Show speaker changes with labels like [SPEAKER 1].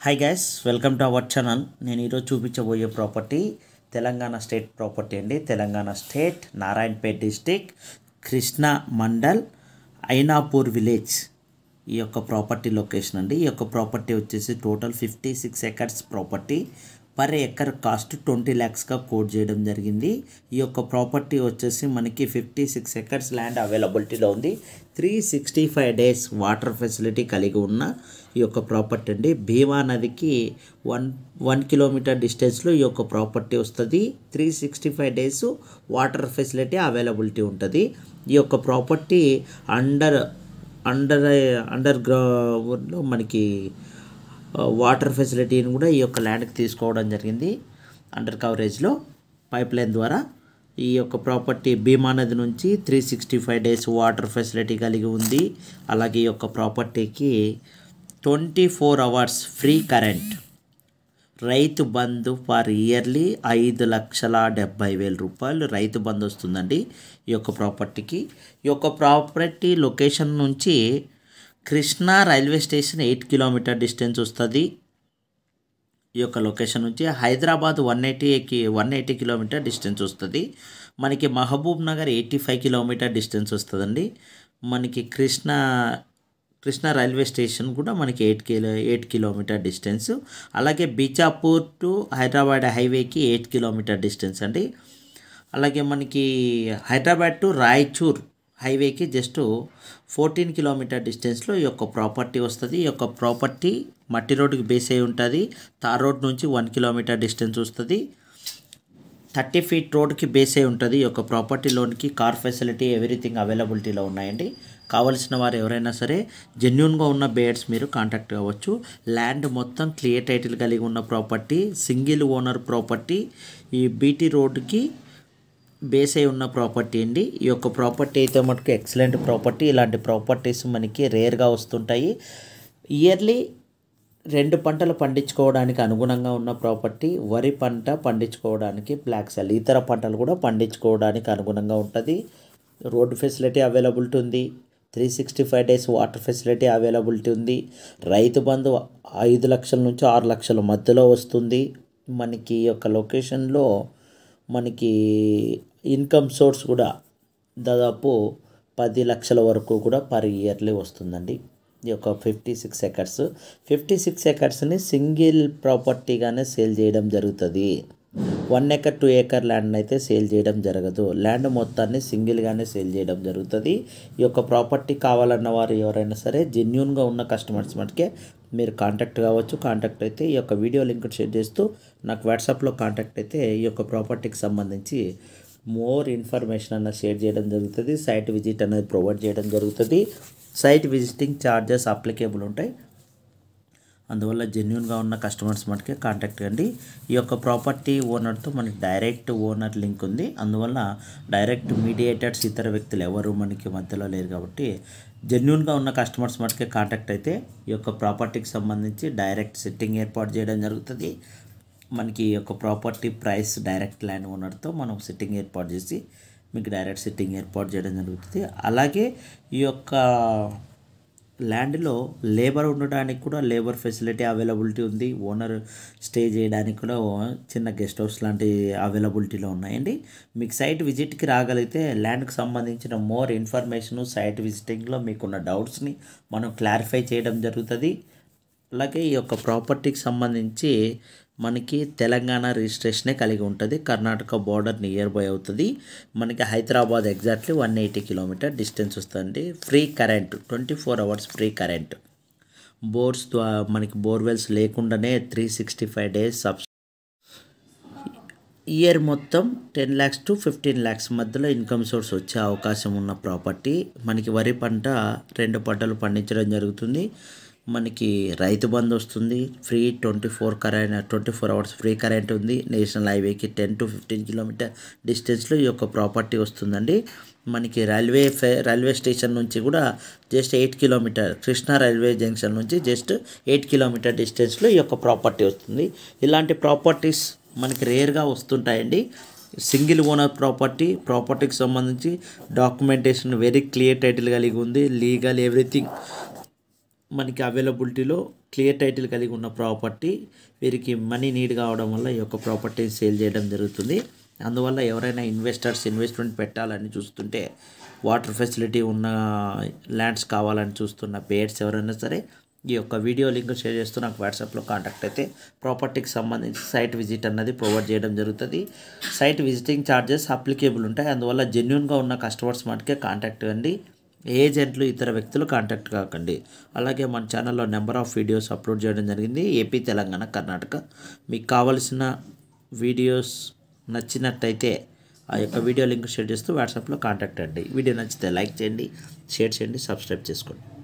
[SPEAKER 1] hi guys welcome to our channel నేను ఈరోజు చూపించబోయే ప్రాపర్టీ తెలంగాణ స్టేట్ ప్రాపర్టీ అండి Telangana state Narayanpet district Krishna mandal Ainapur village ఈ యొక్క ప్రాపర్టీ లొకేషన్ అండి ఈ యొక్క ప్రాపర్టీ వచ్చేసి total fifty six acres property per acre cost twenty ల్యాక్స్గా కోట్ చేయడం జరిగింది ఈ యొక్క ప్రాపర్టీ వచ్చేసి మనకి ఫిఫ్టీ సిక్స్ ఎకర్స్ ల్యాండ్ అవైలబిలిటీలో ఉంది three sixty five days water facility కలిగి ఉన్న ఈ యొక్క ప్రాపర్టీ అండి భీమా నదికి వన్ వన్ కిలోమీటర్ డిస్టెన్స్లో ఈ యొక్క ప్రాపర్టీ వస్తుంది three sixty five days water facility availability ఉంటుంది ఈ యొక్క ప్రాపర్టీ అండర్ అండర్ అండర్ గ్రౌండ్లో మనకి వాటర్ ఫెసిలిటీని కూడా ఈ యొక్క ల్యాండ్కి తీసుకోవడం జరిగింది అండర్ కవరేజ్లో పైప్ లైన్ ద్వారా ఈ యొక్క ప్రాపర్టీ భీమా నది నుంచి three sixty five days water facility కలిగి ఉంది అలాగే ఈ యొక్క ప్రాపర్టీకి twenty four hours free current Rythu Bandhu per yearly ఐదు లక్షల డెబ్బై వేల రూపాయలు రైతు బంధు వస్తుందండి ఈ యొక్క ప్రాపర్టీకి ఈ యొక్క ప్రాపర్టీ లొకేషన్ నుంచి Krishna railway station eight kilometre distance వస్తుంది ఈ యొక్క లొకేషన్ నుంచి హైదరాబాద్ వన్ ఎయిటీకి వన్ ఎయిటీ కిలోమీటర్ డిస్టెన్స్ వస్తుంది మనకి Mahabubnagar eighty five kilometre distance వస్తుందండి మనకి కృష్ణా కృష్ణా రైల్వే స్టేషన్ కూడా మనకి eight kilo eight kilometre distance అలాగే బీచాపూర్ టు హైదరాబాద్ హైవేకి ఎయిట్ కిలోమీటర్ డిస్టెన్స్ అండి అలాగే మనకి హైదరాబాద్ టు రాయచూర్ హైవేకి జస్ట్ ఫోర్టీన్ కిలోమీటర్ డిస్టెన్స్లో ఈ యొక్క ప్రాపర్టీ వస్తుంది ఈ యొక్క ప్రాపర్టీ మట్టి రోడ్డుకి బేస్ అయి ఉంటుంది తార్ రోడ్ నుంచి వన్ కిలోమీటర్ డిస్టెన్స్ వస్తుంది థర్టీ ఫీట్ రోడ్కి బేస్ అయి ఉంటుంది ఈ యొక్క ప్రాపర్టీ లోన్కి కార్ ఫెసిలిటీ ఎవ్రీథింగ్ అవైలబిలిటీలో ఉన్నాయండి కావలసిన వారు ఎవరైనా సరే జెన్యున్గా ఉన్న బేడ్స్ మీరు కాంటాక్ట్ అవ్వచ్చు ల్యాండ్ మొత్తం క్లియర్ టైటిల్ కలిగి ఉన్న ప్రాపర్టీ సింగిల్ ఓనర్ ప్రాపర్టీ ఈ బీటీ రోడ్డుకి బేస్ అయి ఉన్న ప్రాపర్టీ అండి ఈ యొక్క ప్రాపర్టీ అయితే మటుకు ఎక్సలెంట్ ప్రాపర్టీ ఇలాంటి ప్రాపర్టీస్ మనకి రేర్గా వస్తుంటాయి ఇయర్లీ రెండు పంటలు పండించుకోవడానికి అనుగుణంగా ఉన్న ప్రాపర్టీ వరి పంట పండించుకోవడానికి బ్లాక్ సెల్ ఇతర పంటలు కూడా పండించుకోవడానికి అనుగుణంగా ఉంటుంది రోడ్డు ఫెసిలిటీ అవైలబిలిటీ ఉంది three sixty five days water facility availability ఉంది రైతు బంధు ఐదు లక్షల నుంచి ఆరు లక్షల మధ్యలో వస్తుంది మనకి ఈ యొక్క లొకేషన్లో మనకి ఇన్కమ్ సోర్స్ కూడా దాదాపు పది లక్షల వరకు కూడా పర్ ఇయర్లీ వస్తుందండి ఈ యొక్క fifty six acres fifty six ఎకర్స్ని సింగిల్ ప్రాపర్టీగానే సేల్ చేయడం జరుగుతుంది one acre two acre land అయితే సేల్ చేయడం జరగదు ల్యాండ్ మొత్తాన్ని సింగిల్గానే సేల్ చేయడం జరుగుతుంది ఈ యొక్క ప్రాపర్టీ కావాలన్న వారు ఎవరైనా సరే జెన్యున్గా ఉన్న కస్టమర్స్ మటుకే మీరు కాంటాక్ట్ కావచ్చు కాంటాక్ట్ అయితే ఈ యొక్క వీడియో లింక్ షేర్ చేస్తూ నాకు వాట్సాప్లో కాంటాక్ట్ అయితే ఈ యొక్క ప్రాపర్టీకి సంబంధించి మోర్ ఇన్ఫర్మేషన్ అన్న షేర్ చేయడం జరుగుతుంది సైట్ విజిట్ అనేది ప్రొవైడ్ చేయడం జరుగుతుంది సైట్ విజిటింగ్ ఛార్జెస్ అప్లికేబుల్ ఉంటాయి అందువల్ల జెన్యున్గా ఉన్న కస్టమర్స్ మటుకే కాంటాక్ట్ కండి ఈ యొక్క ప్రాపర్టీ ఓనర్తో మనకి డైరెక్ట్ ఓనర్ లింక్ ఉంది అందువల్ల డైరెక్ట్ మీడియేటర్స్ ఇతర వ్యక్తులు ఎవరు మనకి మధ్యలో లేరు కాబట్టి జెన్యున్గా ఉన్న కస్టమర్స్ మటుకే కాంటాక్ట్ అయితే ఈ యొక్క ప్రాపర్టీకి సంబంధించి డైరెక్ట్ సిట్టింగ్ ఏర్పాటు చేయడం జరుగుతుంది మనకి ఈ యొక్క ప్రాపర్టీ ప్రైస్ డైరెక్ట్ ల్యాండ్ ఓనర్తో మనం సిట్టింగ్ ఏర్పాటు చేసి మీకు డైరెక్ట్ సిట్టింగ్ ఏర్పాటు చేయడం జరుగుతుంది అలాగే ఈ యొక్క ల్యాండ్లో లేబర్ ఉండడానికి కూడా లేబర్ ఫెసిలిటీ అవైలబిలిటీ ఉంది ఓనర్ స్టే చేయడానికి కూడా చిన్న గెస్ట్ హౌస్ లాంటి అవైలబిలిటీలో ఉన్నాయండి మీకు సైట్ విజిట్కి రాగలిగితే ల్యాండ్కి సంబంధించిన మోర్ ఇన్ఫర్మేషన్ సైట్ విజిటింగ్లో మీకున్న డౌట్స్ని మనం క్లారిఫై చేయడం జరుగుతుంది అలాగే ఈ యొక్క ప్రాపర్టీకి సంబంధించి మనకి తెలంగాణ రిజిస్ట్రేషనే కలిగి ఉంటుంది కర్ణాటక బార్డర్ నియర్ బై అవుతుంది మనకి Hyderabad exactly one eighty kilometre distance వస్తుంది free current twenty four hours free current bores మనకి బోర్వెల్స్ లేకుండానే త్రీ సిక్స్టీ ఫైవ్ డేస్ సబ్ ఇయర్ మొత్తం ten lakhs to fifteen lakhs మధ్యలో ఇన్కమ్ సోర్స్ వచ్చే అవకాశం ఉన్న ప్రాపర్టీ మనకి వరి పంట రెండు పంటలు పండించడం జరుగుతుంది మనకి రైతు బంధు వస్తుంది free twenty four current twenty four hours free current ఉంది నేషనల్ హైవేకి టెన్ టు ఫిఫ్టీన్ కిలోమీటర్ డిస్టెన్స్లో ఈ యొక్క ప్రాపర్టీ వస్తుందండి మనకి రైల్వే ఫే రైల్వే స్టేషన్ నుంచి కూడా just eight kilometre Krishna railway junction నుంచి జస్ట్ ఎయిట్ కిలోమీటర్ డిస్టెన్స్లో ఈ యొక్క ప్రాపర్టీ వస్తుంది ఇలాంటి ప్రాపర్టీస్ మనకి రేర్గా వస్తుంటాయండి సింగిల్ ఓనర్ ప్రాపర్టీ ప్రాపర్టీకి సంబంధించి డాక్యుమెంటేషన్ వెరీ క్లియర్ టైటిల్ కలిగి ఉంది లీగల్ ఎవ్రీథింగ్ మనకి అవైలబిలిటీలో క్లియర్ టైటిల్ కలిగి ఉన్న ప్రాపర్టీ వీరికి మనీ నీడ్ కావడం వల్ల ఈ యొక్క ప్రాపర్టీని సేల్ చేయడం జరుగుతుంది అందువల్ల ఎవరైనా ఇన్వెస్టర్స్ ఇన్వెస్ట్మెంట్ పెట్టాలని చూస్తుంటే వాటర్ ఫెసిలిటీ ఉన్న ల్యాండ్స్ కావాలని చూస్తున్న పేర్స్ ఎవరైనా సరే ఈ యొక్క వీడియో లింక్ షేర్ చేస్తూ నాకు వాట్సాప్లో కాంటాక్ట్ అయితే ప్రాపర్టీకి సంబంధించి సైట్ విజిట్ అన్నది ప్రొవైడ్ చేయడం జరుగుతుంది సైట్ విజిటింగ్ ఛార్జెస్ అప్లికేబుల్ ఉంటాయి అందువల్ల జెన్యున్గా ఉన్న కస్టమర్స్ మటుకే కాంటాక్ట్ అండి ఏజెంట్లు ఇతర వ్యక్తులు కాంటాక్ట్ కాకండి అలాగే మన ఛానల్లో నెంబర్ ఆఫ్ వీడియోస్ అప్లోడ్ చేయడం జరిగింది ఏపీ తెలంగాణ కర్ణాటక మీకు కావలసిన వీడియోస్ నచ్చినట్టయితే ఆ యొక్క వీడియో లింక్ షేర్ చేస్తూ వాట్సాప్లో కాంటాక్ట్ అండి వీడియో నచ్చితే లైక్ చేయండి షేర్ చేయండి సబ్స్క్రైబ్ చేసుకోండి